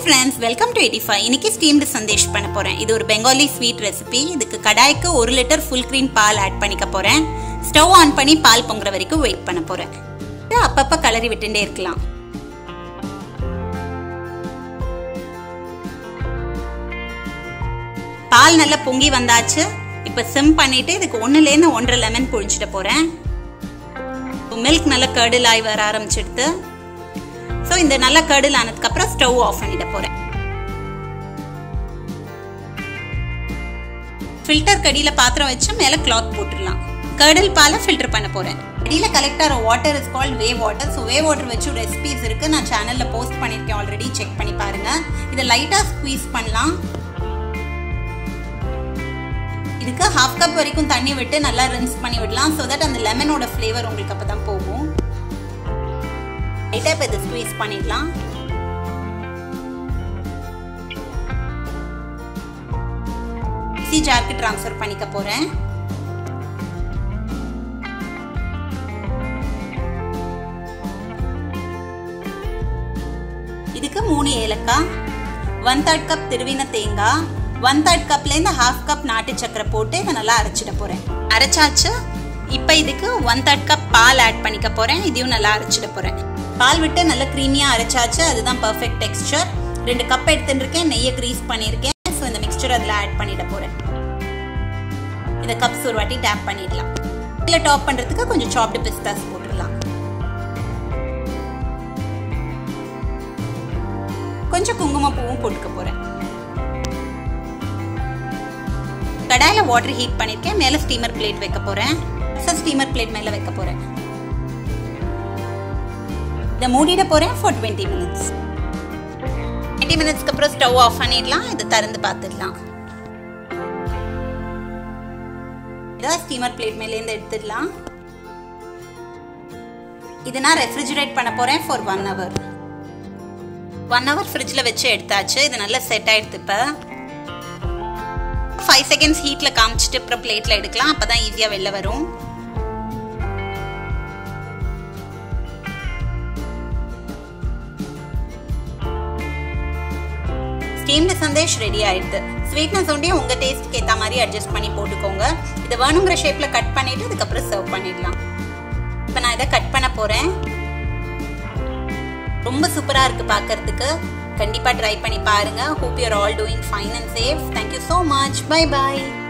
friends welcome to eighty five இன்னைக்கு steamed sandesh பண்ண போறேன் இது ஒரு பெங்காலி ஸ்வீட் ரெசிபி இதுக்கு கடாய்க்கு ஒரு லிட்டர் ஃபுல் க்ரீம் பால் ஆட் பண்ணிக்க போறேன் ஸ்டவ் ஆன் பண்ணி பால் பொங்குற வரைக்கும் வெயிட் பண்ண போறேன் இதை அப்பப்ப கலரி விட்டுட்டே இருக்கலாம் பால் நல்லா பொங்கி வந்தாச்சு இப்போ சிம் பண்ணிட்டு இதுக்கு ஒன்றுலேருந்து ஒன்றரை லெமன் புழிஞ்சிட்டு போறேன் மில்க் நல்லா கர்டில் ஆகி வர ஆரம்பிச்சிடுது ஸோ இந்த நல்லா கர்டில் ஆனதுக்கப்புறம் ஸ்டவ் ஆஃப் பண்ணிட போகிறேன் ஃபில்டர் கடியில் பாத்திரம் வச்சு மேலே கிளாத் போட்டுடலாம் கர்டில் பாலை ஃபில்டர் பண்ண போகிறேன் அடியில் கலெக்ட் ஆகிற water is called whey water so whey water வச்சு ரெசிபிஸ் இருக்குது நான் சேனலில் போஸ்ட் பண்ணியிருக்கேன் ஆல்ரெடி செக் பண்ணி பாருங்கள் இதை லைட்டாக ஸ்குவீஸ் பண்ணலாம் இதுக்கு ஹாஃப் கப் வரைக்கும் தண்ணி விட்டு நல்லா ரின்ஸ் பண்ணி விடலாம் ஸோ தட் அந்த லெமனோட ஃப்ளேவர் உங்களுக்கு அப்போ தான் போகும் லைட்டாக இப்போ இதை ஸ்குவீஸ் பண்ணிடலாம் மிக்சி ஜாருக்கு ட்ரான்ஸ்ஃபர் பண்ணிக்க போகிறேன் இதுக்கு மூணு ஏலக்காய் ஒன் தேர்ட் கப் திருவின தேங்காய் ஒன் தேர்ட் கப்லேருந்து ஹாஃப் கப் நாட்டு சக்கரை போட்டு இதை நல்லா அரைச்சிட போகிறேன் அரைச்சாச்சு இப்போ இதுக்கு ஒன் தேர்ட் கப் பால் ஆட் பண்ணிக்க போகிறேன் இதையும் நல்லா அரைச்சிட போகிறேன் பால் விட்டு நல்லா க்ரீமியாக அரைச்சாச்சு அதுதான் பர்ஃபெக்ட் டெக்ஸ்டர் ரெண்டு கப் எடுத்துருக்கேன் நெய்யை க்ரீஸ் பண்ணியிருக்கேன் ஸோ இந்த மிக்சர் அதில் ஆட் பண்ணிட போகிறேன் இதை கப்ஸ் ஒரு வாட்டி டேப் பண்ணிடலாம் இல்லை டாப் பண்ணுறதுக்கு கொஞ்சம் சாப்டு பிஸ்தாஸ் போட்டுடலாம் கொஞ்சம் குங்குமப்பூவும் போட்டுக்க போகிறேன் கடாயில் வாட்டர் ஹீட் பண்ணியிருக்கேன் மேலே ஸ்டீமர் பிளேட் வைக்க போகிறேன் ஸ்டீமர் பிளேட் மேலே வைக்க போகிறேன் இதை மூடிட போகிறேன் ஃபார் டுவெண்ட்டி மினிட்ஸ் டுவெண்ட்டி மினிட்ஸ்க்கு அப்புறம் ஸ்டவ் ஆஃப் பண்ணிடலாம் இதை திறந்து பார்த்துடலாம் இதை ஸ்டீமர் பிளேட் மேலேருந்து எடுத்துடலாம் இதை நான் ரெஃப்ரிஜரேட் பண்ண போகிறேன் for one hour one hour ஃப்ரிட்ஜில் வச்சு எடுத்தாச்சு இது நல்லா செட் ஆகிடுது இப்போ ஃபைவ் செகண்ட்ஸ் ஹீட்டில் காமிச்சிட்டு அப்புறம் பிளேட்டில் எடுக்கலாம் அப்போ தான் ஈஸியாக வெளில வரும் ஸ்டீம்டு சந்தேஷ் ரெடி ஆயிடுது ஸ்வீட்னஸ் ஒண்டியும் உங்கள் டேஸ்ட்டுக்கு ஏற்ற மாதிரி அட்ஜஸ்ட் பண்ணி போட்டுக்கோங்க இதை வேணுங்கிற ஷேப்பில் கட் பண்ணிவிட்டு அதுக்கப்புறம் சர்வ் பண்ணிடலாம் இப்போ நான் இதை கட் பண்ண போகிறேன் ரொம்ப சூப்பராக இருக்குது பார்க்கறதுக்கு கண்டிப்பாக ட்ரை பண்ணி பாருங்கள் hope you're all doing fine and safe thank you so much bye bye